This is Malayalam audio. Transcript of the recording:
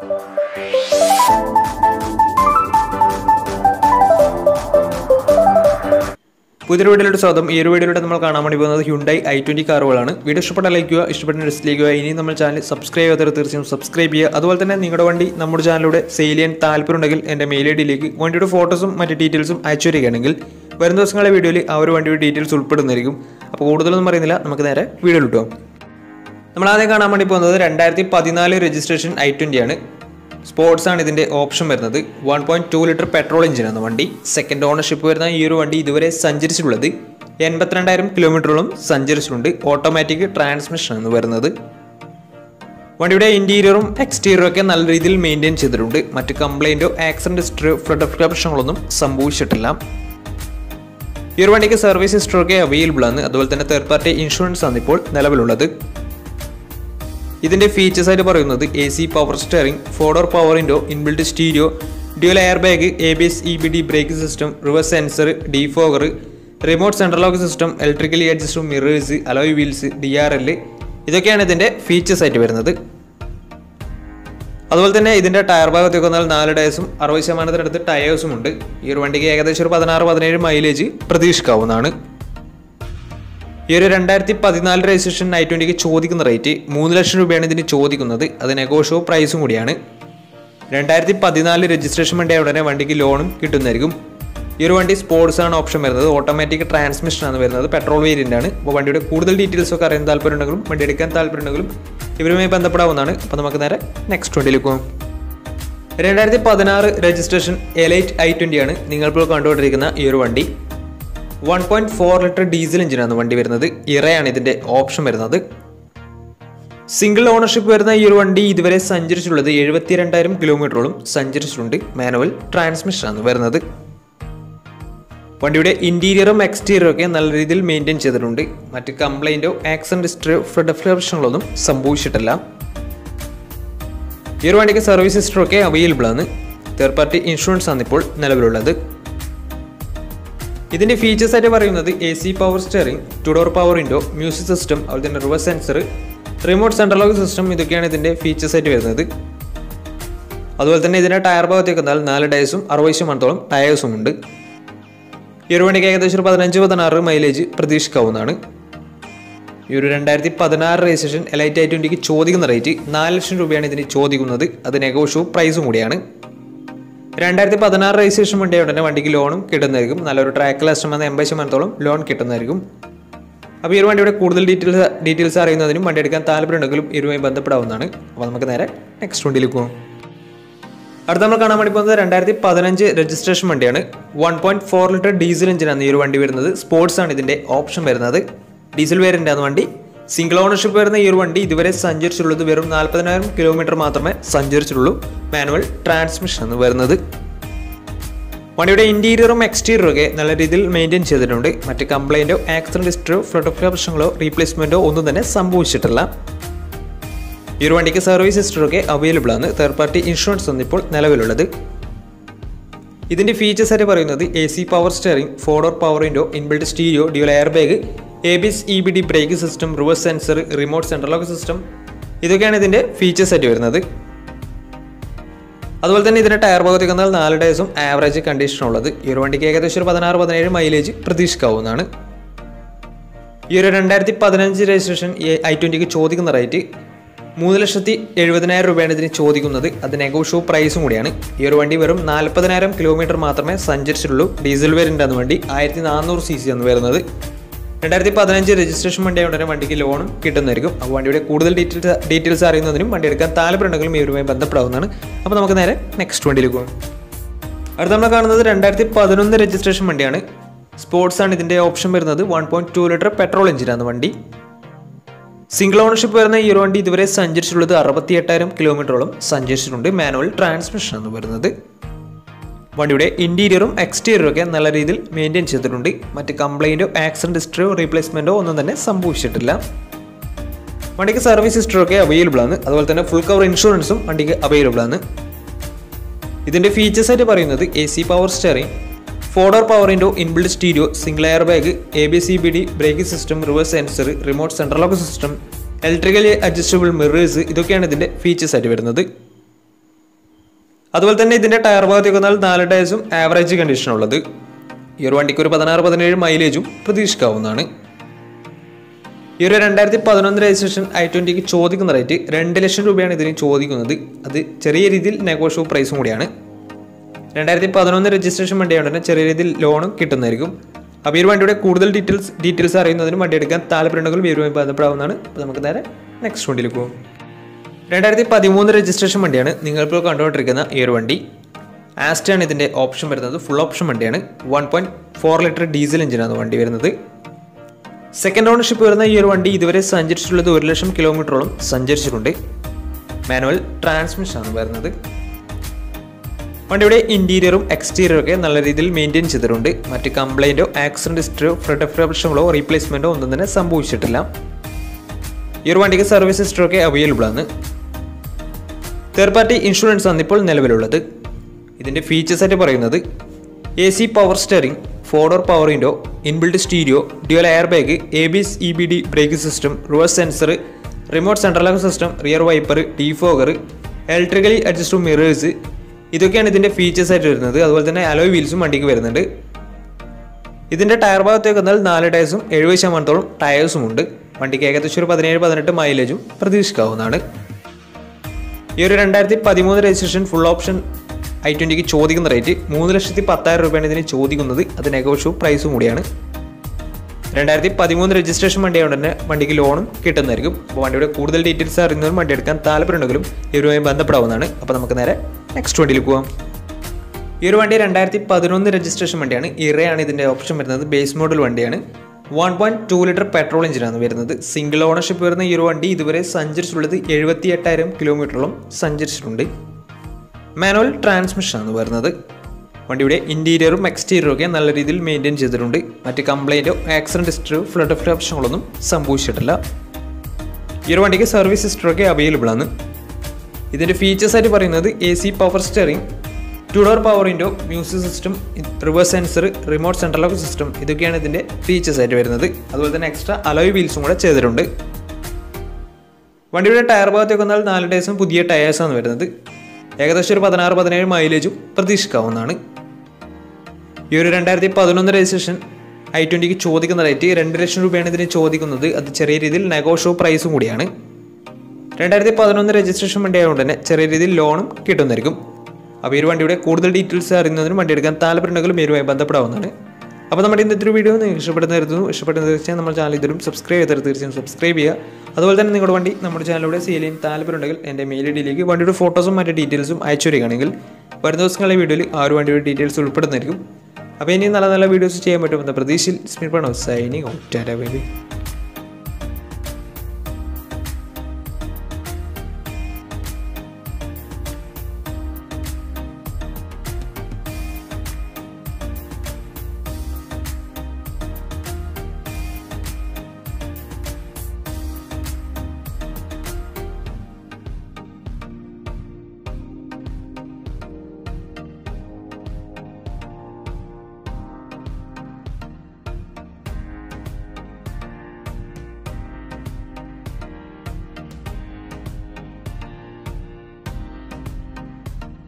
പുതിയൊരു വീഡിയോയുടെ സ്വാഗതം ഈ ഒരു വീഡിയോയിലൂടെ നമ്മൾ കാണാൻ വേണ്ടി പോകുന്നത് ഹ്യുണ്ടായി ഐ ട്വൻറ്റി കാറുകളാണ് വീഡിയോ ഇഷ്ടപ്പെട്ട ലൈക്ക് ചെയ്യുക ഇഷ്ടപ്പെട്ട ഡിസ്ലൈക്ക് ചെയ്യുക ഇനി നമ്മൾ ചാനൽ സബ്സ്ക്രൈബ് ചെയ്യാത്തവർ തീർച്ചയായും സബ്സ്ക്രൈബ് ചെയ്യുക അതുപോലെ തന്നെ നിങ്ങളുടെ വണ്ടി നമ്മുടെ ചാനലിലൂടെ സെയിൽ ചെയ്യാൻ താല്പര്യമുണ്ടെങ്കിൽ എൻ്റെ മെയിൽ ഐ ഡിയിലേക്ക് വണ്ടിയുടെ ഫോട്ടോസും മറ്റ് ഡീറ്റെയിൽസും അയച്ചു വരികയാണെങ്കിൽ വരും ദിവസങ്ങളിലെ വീഡിയോയിൽ ആ ഒരു വണ്ടിയുടെ ഡീറ്റെയിൽസ് ഉൾപ്പെടുന്നതായിരിക്കും അപ്പോൾ കൂടുതലൊന്നും പറയുന്നില്ല നമുക്ക് നേരെ വീഡിയോ കിട്ടും നമ്മൾ ആദ്യം കാണാൻ വേണ്ടി പോകുന്നത് രണ്ടായിരത്തി പതിനാല് രജിസ്ട്രേഷൻ ഐ ട്വൻ്റി ആണ് സ്പോർട്സ് ആണ് ഇതിൻ്റെ ഓപ്ഷൻ വരുന്നത് one point two litre petrol എഞ്ചിനാണ് വണ്ടി സെക്കൻഡ് ഓണർഷിപ്പ് വരുന്ന ഈ ഒരു വണ്ടി ഇതുവരെ സഞ്ചരിച്ചിട്ടുള്ളത് എൺപത്തിരണ്ടായിരം കിലോമീറ്ററോളം സഞ്ചരിച്ചിട്ടുണ്ട് ഓട്ടോമാറ്റിക് ട്രാൻസ്മിഷൻ ആണ് വരുന്നത് വണ്ടിയുടെ ഇൻറ്റീരിയറും എക്സ്റ്റീരിയറും ഒക്കെ നല്ല രീതിയിൽ മെയിൻറ്റെയിൻ ചെയ്തിട്ടുണ്ട് മറ്റ് കംപ്ലൈൻറ്റോ ആക്സിഡൻറ്റ് ഹിസ്റ്ററിയോ ഫ്ലഡ് ഓഫ് പ്രശ്നങ്ങളൊന്നും സംഭവിച്ചിട്ടില്ല ഈ ഒരു വണ്ടിക്ക് സർവീസ് ഹിസ്റ്ററൊക്കെ അവൈലബിൾ ആണ് അതുപോലെ തന്നെ തേർഡ് പാർട്ടി ഇൻഷുറൻസ് ആണ് ഇപ്പോൾ നിലവിലുള്ളത് ഇതിൻ്റെ ഫീച്ചേഴ്സ് ആയിട്ട് പറയുന്നത് A C power steering four door power window inbuilt stereo dual air bag A B S E B D brake system reverse sensor defogger remote central lock system electrically adjust mirrors alloy wheels D R L ഇതൊക്കെയാണ് ഇതിൻ്റെ ഫീച്ചേഴ്സ് ആയിട്ട് വരുന്നത് അതുപോലെ തന്നെ ഇതിൻ്റെ ടയർ ഭാഗത്തേക്ക് വന്നാൽ നാല് ടയേഴ്സും അറുപത് ശതമാനത്തിനടുത്ത് ടയേഴ്സും ഉണ്ട് ഈ ഒരു വണ്ടിക്ക് ഏകദേശം ഒരു പതിനാറ് പതിനേഴ് മൈലേജ് പ്രതീക്ഷിക്കാവുന്നതാണ് ഈ ഒരു രണ്ടായിരത്തി പതിനാല് രജിസ്ട്രേഷൻ ഐ ട്വൻറ്റിക്ക് ചോദിക്കുന്ന റേറ്റ് മൂന്ന് ലക്ഷം രൂപയാണ് ഇതിന് ചോദിക്കുന്നത് അത് നെഗോഷ്യോ പ്രൈസും കൂടിയാണ് രണ്ടായിരത്തി പതിനാല് രജിസ്ട്രേഷൻ വണ്ടി ഉടനെ വണ്ടിക്ക് ലോണും കിട്ടുന്നതായിരിക്കും ഈ ഒരു വണ്ടി സ്പോർട്സ് ആണ് ഓപ്ഷൻ വരുന്നത് ഓട്ടോമാറ്റിക് ട്രാൻസ്മിഷൻ ആണ് വരുന്നത് പെട്രോൾ വേരിയൻ്റ് ആണ് അപ്പോൾ വണ്ടിയുടെ കൂടുതൽ ഡീറ്റെയിൽസ് ഒക്കെ അറിയാൻ താല്പര്യമുണ്ടെങ്കിലും വണ്ടി എടുക്കാൻ താല്പര്യമുണ്ടെങ്കിലും ഇവരുമായി ബന്ധപ്പെടാവുന്നതാണ് അപ്പോൾ നമുക്ക് നേരെ നെക്സ്റ്റ് വണ്ടിയിലേക്ക് പോകാം രണ്ടായിരത്തി പതിനാറ് രജിസ്ട്രേഷൻ എലൈറ്റ് ഐ ട്വൻ്റി ആണ് നിങ്ങളിപ്പോൾ കണ്ടുകൊണ്ടിരിക്കുന്ന ഈ ഒരു വണ്ടി one point four litre diesel എഞ്ചിനാണ് വണ്ടി വരുന്നത് ഇറയാണ് ഇതിന്റെ ഓപ്ഷൻ വരുന്നത് സിംഗിൾ ഓണർഷിപ്പ് വരുന്ന ഈ ഒരു വണ്ടി ഇതുവരെ സഞ്ചരിച്ചിട്ടുള്ളത് എഴുപത്തിരണ്ടായിരം കിലോമീറ്ററോളം സഞ്ചരിച്ചിട്ടുണ്ട് മാനുവൽ ട്രാൻസ്മിഷൻ ആണ് വരുന്നത് വണ്ടിയുടെ ഇന്റീരിയറും എക്സ്റ്റീരിയറും ഒക്കെ നല്ല രീതിയിൽ മെയിൻറ്റെയിൻ ചെയ്തിട്ടുണ്ട് മറ്റ് കംപ്ലൈൻറ്റോ ആക്സിഡന്റ് ഹിസ്റ്ററിയോ ഫ്ലഡ് പ്രശ്നങ്ങളൊന്നും സംഭവിച്ചിട്ടില്ല ഈ ഒരു വണ്ടിക്ക് സർവീസ് ഹിസ്റ്ററൊക്കെ അവൈലബിൾ ആണ് തേർഡ് പാർട്ടി ഇൻഷുറൻസ് ആണ് ഇപ്പോൾ നിലവിലുള്ളത് ഇതിന്റെ ഫീച്ചേഴ്സ് ആയിട്ട് പറയുന്നത് A C power steering two door power window music system അതുപോലെ തന്നെ reverse sensor remote central lock system ഇതൊക്കെയാണ് ഇതിന്റെ ഫീച്ചേഴ്സ് ആയിട്ട് വരുന്നത് അതുപോലെ തന്നെ ഇതിന്റെ ടയർ ഭാഗത്തേക്ക് വന്നാൽ നാല് ടയേഴ്സും അറുപത് ശതമാനത്തോളം ടയേഴ്സും ഉണ്ട് ഈ ഒരു വണ്ടിക്ക് ഏകദേശം ഒരു പതിനഞ്ച് പതിനാറ് മൈലേജ് പ്രതീക്ഷിക്കാവുന്നതാണ് ഈ ഒരു രണ്ടായിരത്തി പതിനാറ് രജിസ്ട്രേഷൻ എലൈറ്റ് ഐ ട്വൻറ്റിക്ക് ചോദിക്കുന്ന റേറ്റ് നാല് ലക്ഷം രൂപയാണ് ഇതിന് ചോദിക്കുന്നത് അത് നെഗോഷ്യോ പ്രൈസും കൂടിയാണ് രണ്ടായിരത്തി പതിനാറ് രജിസ്ട്രേഷൻ വണ്ടി ഉടനെ വണ്ടിക്ക് ലോണും കിട്ടുന്നതായിരിക്കും നല്ലൊരു ട്രാക്ക് ലസ്റ്റം വന്ന എൺപത് ശതമാനത്തോളം ലോൺ കിട്ടുന്നതായിരിക്കും അപ്പോൾ ഈ ഒരു വണ്ടിയുടെ കൂടുതൽ ഡീറ്റെയിൽസ് ഡീറ്റെയിൽസ് അറിയുന്നതിനും വണ്ടി എടുക്കാൻ താല്പര്യമുണ്ടെങ്കിലും ഇതുമായി ബന്ധപ്പെടാവുന്നതാണ് അപ്പോൾ നമുക്ക് നേരെ നെക്സ്റ്റ് വണ്ടിയിലേക്ക് പോകാം അടുത്ത നമ്മൾ കാണാൻ വേണ്ടി പോകുന്നത് രണ്ടായിരത്തി പതിനഞ്ച് രജിസ്ട്രേഷൻ വണ്ടിയാണ് one point four litre diesel എഞ്ചിനാണ് ഈ ഒരു വണ്ടി വരുന്നത് സ്പോർട്സ് ആണ് ഇതിന്റെ ഓപ്ഷൻ വരുന്നത് ഡീസൽ വേരിയൻ്റ് ആണ് വണ്ടി സിംഗിൾ ഓണർഷിപ്പ് വരുന്ന ഈ ഒരു വണ്ടി ഇതുവരെ സഞ്ചരിച്ചിട്ടുള്ളത് വെറും നാൽപ്പതിനായിരം കിലോമീറ്റർ മാത്രമേ സഞ്ചരിച്ചിട്ടുള്ളൂ മാനുവൽ ട്രാൻസ്മിഷൻ ആണ് വരുന്നത് വണ്ടിയുടെ ഇന്റീരിയറും എക്സ്റ്റീരിയറും ഒക്കെ നല്ല രീതിയിൽ മെയിൻറ്റെയിൻ ചെയ്തിട്ടുണ്ട് മറ്റ് കംപ്ലൈൻറ്റോ ആക്സിഡന്റ് ഹിസ്റ്ററോ ഫ്ലഡ് ഓഫ് പ്രശ്നങ്ങളോ റീപ്ലേസ്മെൻറ്റോ ഒന്നും തന്നെ സംഭവിച്ചിട്ടില്ല ഈ ഒരു വണ്ടിക്ക് സർവീസ് ഹിസ്റ്ററൊക്കെ അവൈലബിൾ ആണ് തേർഡ് പാർട്ടി ഇൻഷുറൻസ് ആണ് ഇപ്പോൾ നിലവിലുള്ളത് ഇതിന്റെ ഫീച്ചേഴ്സ് ആയിട്ട് പറയുന്നത് A C power steering four door power window inbuilt stereo dual air bag A B S E B D brake system reverse sensor remote central lock system ഇതൊക്കെയാണ് ഇതിന്റെ ഫീച്ചേഴ്സ് ആയിട്ട് വരുന്നത് അതുപോലെ തന്നെ ഇതിന്റെ ടയർ ഭാഗത്തേക്ക് വന്നാൽ നാല് ടയേഴ്സും ആവറേജ് കണ്ടീഷൻ ഉള്ളത് ഈ ഒരു വണ്ടിക്ക് ഏകദേശം ഒരു പതിനാറ് പതിനേഴ് മൈലേജ് പ്രതീക്ഷിക്കാവുന്നതാണ് ഈ ഒരു രണ്ടായിരത്തി പതിനഞ്ച് രജിസ്ട്രേഷൻ ഐ ട്വൻറ്റിക്ക് ചോദിക്കുന്ന റേറ്റ് മൂന്ന് ലക്ഷത്തി എഴുപതിനായിരം രൂപയാണ് ഇതിന് ചോദിക്കുന്നത് അത് നെഗോഷ്യോ പ്രൈസും കൂടിയാണ് ഈ ഒരു വണ്ടി വെറും നാൽപ്പതിനായിരം കിലോമീറ്റർ മാത്രമേ സഞ്ചരിച്ചിട്ടുള്ളൂ ഡീസൽ വേരിയൻ്റ് ആണ് വണ്ടി ആയിരത്തി നാനൂറ് സി സി ആണ് വരുന്നത് രണ്ടായിരത്തി പതിനഞ്ച് രജിസ്ട്രേഷൻ വണ്ടി ഉടനെ വണ്ടിക്ക് ലോണും കിട്ടുന്നതായിരിക്കും അപ്പോൾ വണ്ടിയുടെ കൂടുതൽ ഡീറ്റെയിൽസ് ഡീറ്റെയിൽസ് അറിയുന്നതിനും വണ്ടി എടുക്കാൻ താല്പര്യമുണ്ടെങ്കിലും ഇവരുമായി ബന്ധപ്പെടാവുന്നതാണ് അപ്പോൾ നമുക്ക് നേരെ നെക്സ്റ്റ് വണ്ടിയിലേക്ക് പോകാം അടുത്ത നമ്മൾ കാണുന്നത് രണ്ടായിരത്തി പതിനൊന്ന് രജിസ്ട്രേഷൻ വണ്ടിയാണ് സ്പോർട്സ് ആണ് ഇതിൻ്റെ ഓപ്ഷൻ വരുന്നത് one point two litre petrol എഞ്ചിനാണ് വണ്ടി സിംഗിൾ ഓണർഷിപ്പ് വരുന്ന ഈ ഒരു വണ്ടി ഇതുവരെ സഞ്ചരിച്ചിട്ടുള്ളത് അറുപത്തി എട്ടായിരം കിലോമീറ്ററോളം സഞ്ചരിച്ചിട്ടുണ്ട് മാനുവൽ ട്രാൻസ്മിഷൻ ആണ് വരുന്നത് വണ്ടിയുടെ ഇന്റീരിയറും എക്സ്റ്റീരിയറും ഒക്കെ നല്ല രീതിയിൽ മെയിൻറ്റെയിൻ ചെയ്തിട്ടുണ്ട് മറ്റ് കംപ്ലൈൻറ്റോ ആക്സിഡന്റ് ഹിസ്റ്ററിയോ റീപ്ലേസ്മെൻറ്റോ ഒന്നും തന്നെ സംഭവിച്ചിട്ടില്ല വണ്ടിക്ക് സർവീസ് ഹിസ്റ്ററൊക്കെ അവൈലബിൾ ആണ് അതുപോലെ തന്നെ ഫുൾ കവർ ഇൻഷുറൻസും വണ്ടിക്ക് അവൈലബിൾ ആണ് ഇതിന്റെ ഫീച്ചേഴ്സ് ആയിട്ട് പറയുന്നത് A C power steering four door power window inbuilt stereo single air bag A B C B D brake system reverse sensor remote central lock system electrically adjustable mirrors ഇതൊക്കെയാണ് ഇതിന്റെ ഫീച്ചേഴ്സ് ആയിട്ട് വരുന്നത് അതുപോലെ തന്നെ ഇതിൻ്റെ ടയർ ഭാഗത്തേക്ക് വന്നാൽ നാല് ടയേഴ്സും ആവറേജ് കണ്ടീഷനുള്ളത് ഈ ഒരു വണ്ടിക്ക് ഒരു പതിനാറ് പതിനേഴ് മൈലേജും പ്രതീക്ഷിക്കാവുന്നതാണ് ഈ ഒരു രണ്ടായിരത്തി പതിനൊന്ന് രജിസ്ട്രേഷൻ ഐ ട്വൻറ്റിക്ക് ചോദിക്കുന്ന റേറ്റ് രണ്ട് ലക്ഷം രൂപയാണ് ഇതിന് ചോദിക്കുന്നത് അത് ചെറിയ രീതിയിൽ നെഗോഷ്യബിൾ പ്രൈസും കൂടിയാണ് രണ്ടായിരത്തി പതിനൊന്ന് രജിസ്ട്രേഷൻ വണ്ടിയായതുകൊണ്ട് തന്നെ ചെറിയ രീതിയിൽ ലോണും കിട്ടുന്നതായിരിക്കും അപ്പോൾ ഈ ഒരു വണ്ടിയുടെ കൂടുതൽ ഡീറ്റെയിൽസ് ഡീറ്റെയിൽസ് അറിയുന്നതിനും വണ്ടി എടുക്കാൻ താല്പര്യമുണ്ടെങ്കിൽ ഈ ഒരു വണ്ടി ബന്ധപ്പെടാവുന്നതാണ് അപ്പോൾ നമുക്ക് നേരെ നെക്സ്റ്റ് വണ്ടിയിലേക്ക് പോകും രണ്ടായിരത്തി പതിമൂന്ന് രജിസ്ട്രേഷൻ വണ്ടിയാണ് നിങ്ങളിപ്പോൾ കണ്ടുകൊണ്ടിരിക്കുന്ന ഈ ഒരു വണ്ടി ആസ്റ്റാണ് ഇതിൻ്റെ ഓപ്ഷൻ വരുന്നത് ഫുൾ ഓപ്ഷൻ വണ്ടിയാണ് one point four litre diesel എഞ്ചിനാണ് വണ്ടി വരുന്നത് സെക്കൻഡ് ഓണർഷിപ്പ് വരുന്ന ഈ ഒരു വണ്ടി ഇതുവരെ സഞ്ചരിച്ചിട്ടുള്ളത് ഒരു ലക്ഷം കിലോമീറ്ററോളം സഞ്ചരിച്ചിട്ടുണ്ട് മാനുവൽ ട്രാൻസ്മിഷൻ ആണ് വരുന്നത് വണ്ടിയുടെ ഇന്റീരിയറും എക്സ്റ്റീരിയറും ഒക്കെ നല്ല രീതിയിൽ മെയിൻറ്റെയിൻ ചെയ്തിട്ടുണ്ട് മറ്റ് കംപ്ലൈൻറ്റോ ആക്സിഡന്റ് ഹിസ്റ്ററിയോ ഫ്രണ്ട് പ്രശ്നങ്ങളോ റീപ്ലേസ്മെൻറ്റോ ഒന്നും തന്നെ സംഭവിച്ചിട്ടില്ല ഈ ഒരു വണ്ടിക്ക് സർവീസ് ഹിസ്റ്ററി ഒക്കെ അവൈലബിൾ ആണ് തേർഡ് പാർട്ടി ഇൻഷുറൻസ് ആണ് ഇപ്പോൾ നിലവിലുള്ളത് ഇതിൻ്റെ ഫീച്ചേഴ്സ് ആയിട്ട് പറയുന്നത് A C power steering four door power window inbuilt stereo dual air bag A B S E B D brake system reverse sensor remote central lock system rear wiper defogger electrically adjust mirrors ഇതൊക്കെയാണ് ഇതിൻ്റെ ഫീച്ചേഴ്സ് ആയിട്ട് വരുന്നത് അതുപോലെ തന്നെ അലോയ് വീൽസും വണ്ടിക്ക് വരുന്നുണ്ട് ഇതിൻ്റെ ടയർ ഭാഗത്തേക്ക് വന്നാൽ നാല് ടയർസും എഴുപത് ശതമാനത്തോളം ടയേഴ്സും ഉണ്ട് വണ്ടിക്ക് ഏകദേശം ഒരു പതിനേഴ് പതിനെട്ട് മൈലേജും പ്രതീക്ഷിക്കാവുന്നതാണ് ഈ ഒരു രണ്ടായിരത്തി പതിമൂന്ന് രജിസ്ട്രേഷൻ ഫുൾ ഓപ്ഷൻ ഐ ട്വൻറ്റിക്ക് ചോദിക്കുന്ന റേറ്റ് മൂന്ന് ലക്ഷത്തി പത്തായിരം രൂപയാണ് ഇതിന് ചോദിക്കുന്നത് അത് നെഗോഷ്യബിൾ പ്രൈസും കൂടിയാണ് രണ്ടായിരത്തി പതിമൂന്ന് രജിസ്ട്രേഷൻ വണ്ടിയായതുകൊണ്ട് തന്നെ വണ്ടിക്ക് ലോണും കിട്ടുന്നതായിരിക്കും അപ്പോൾ വണ്ടിയുടെ കൂടുതൽ ഡീറ്റെയിൽസ് അറിയുന്നവരും വണ്ടി എടുക്കാൻ താല്പര്യമുണ്ടെങ്കിലും ഇവരുമായി ബന്ധപ്പെടാവുന്നതാണ് അപ്പോൾ നമുക്ക് നേരെ നെക്സ്റ്റ് വണ്ടിയിൽ പോകാം ഈ ഒരു വണ്ടി രണ്ടായിരത്തി പതിനൊന്ന് രജിസ്ട്രേഷൻ വണ്ടിയാണ് ഇറയാണ് ഇതിൻ്റെ ഓപ്ഷൻ വരുന്നത് ബേസ് മോഡൽ വണ്ടിയാണ് one point two litre petrol എഞ്ചിനാണ് വരുന്നത് സിംഗിൾ ഓണർഷിപ്പ് വരുന്ന ഈ ഒരു വണ്ടി ഇതുവരെ സഞ്ചരിച്ചിട്ടുള്ളത് എഴുപത്തി എട്ടായിരം കിലോമീറ്ററോളം സഞ്ചരിച്ചിട്ടുണ്ട് മാനുവൽ ട്രാൻസ്മിഷൻ ആണ് വരുന്നത് വണ്ടിയുടെ ഇൻറ്റീരിയറും എക്സ്റ്റീരിയറും ഒക്കെ നല്ല രീതിയിൽ മെയിൻറ്റെയിൻ ചെയ്തിട്ടുണ്ട് മറ്റ് കംപ്ലൈൻറ്റോ ആക്സിഡൻറ്റ് ഹിസ്റ്ററിയോ ഫ്ലഡ് പ്രശ്നങ്ങളൊന്നും സംഭവിച്ചിട്ടില്ല ഈ ഒരു വണ്ടിക്ക് സർവീസ് ഹിസ്റ്ററൊക്കെ അവൈലബിൾ ആണ് ഇതിൻ്റെ ഫീച്ചേഴ്സ് ആയിട്ട് പറയുന്നത് A C power steering two door power window music system reverse sensor remote central lock system ഇതൊക്കെയാണ് ഇതിൻ്റെ ഫീച്ചേഴ്സ് ആയിട്ട് വരുന്നത് അതുപോലെ തന്നെ എക്സ്ട്രാ അലോയ് വീൽസും കൂടെ ചെയ്തിട്ടുണ്ട് വണ്ടിയുടെ ടയർ ഭാഗത്തേക്ക് വന്നാൽ നാല് ടയേഴ്സും പുതിയ ടയേഴ്സാണ് വരുന്നത് ഏകദേശം ഒരു പതിനാറ് പതിനേഴ് മൈലേജും പ്രതീക്ഷിക്കാവുന്നതാണ് ഈ ഒരു രണ്ടായിരത്തി പതിനൊന്ന് രജിസ്ട്രേഷൻ ഐ ട്വൻറ്റിക്ക് ചോദിക്കുന്ന റേറ്റ് രണ്ട് ലക്ഷം രൂപയാണ് ഇതിന് ചോദിക്കുന്നത് അത് ചെറിയ രീതിയിൽ നെഗോഷ്യോ പ്രൈസും കൂടിയാണ് രണ്ടായിരത്തി പതിനൊന്ന് രജിസ്ട്രേഷൻ വണ്ടി ആയതുകൊണ്ട് തന്നെ ചെറിയ രീതിയിൽ ലോണും കിട്ടുന്നതായിരിക്കും അപ്പോൾ ഈ ഒരു വണ്ടിയുടെ കൂടുതൽ ഡീറ്റെയിൽസ് അറിയുന്നതിനും വണ്ടി എടുക്കാൻ താല്പര്യമുണ്ടെങ്കിലും ഇവരുമായി ബന്ധപ്പെടാവുന്നതാണ് അപ്പോൾ നമ്മുടെ ഇന്നത്തെ ഒരു വീഡിയോ നിങ്ങൾക്ക് ഇഷ്ടപ്പെടുന്ന കരുതുന്നു ഇഷ്ടപ്പെടുന്ന തീർച്ചയായും നമ്മുടെ ചാനൽ ഇതിലും സബ്സ്ക്രൈബ് ചെയ്തത് തീർച്ചയായും സബ്സ്ക്രൈബ് ചെയ്യുക അതുപോലെ തന്നെ നിങ്ങളുടെ വണ്ടി നമ്മുടെ ചാനലിലൂടെ സെയിൽ ചെയ്യാൻ താല്പര്യമുണ്ടെങ്കിൽ എൻ്റെ മെയിൽ ഐ ഡിയിലേക്ക് വണ്ടിയുടെ ഫോട്ടോസും മറ്റ് ഡീറ്റെയിൽസും അയച്ചു വരികയാണെങ്കിൽ വരുന്ന ദിവസങ്ങളിലെ വീഡിയോയിൽ ആ ഒരു വണ്ടിയുടെ ഡീറ്റെയിൽസ് ഉൾപ്പെടുന്നതായിരിക്കും അപ്പോൾ ഇനി നല്ല നല്ല വീഡിയോസ് ചെയ്യാൻ പറ്റുമെന്ന പ്രതീക്ഷയിൽ സ്മിർപ്പണോ സൈനിങ് ടാറ്റ ബേബി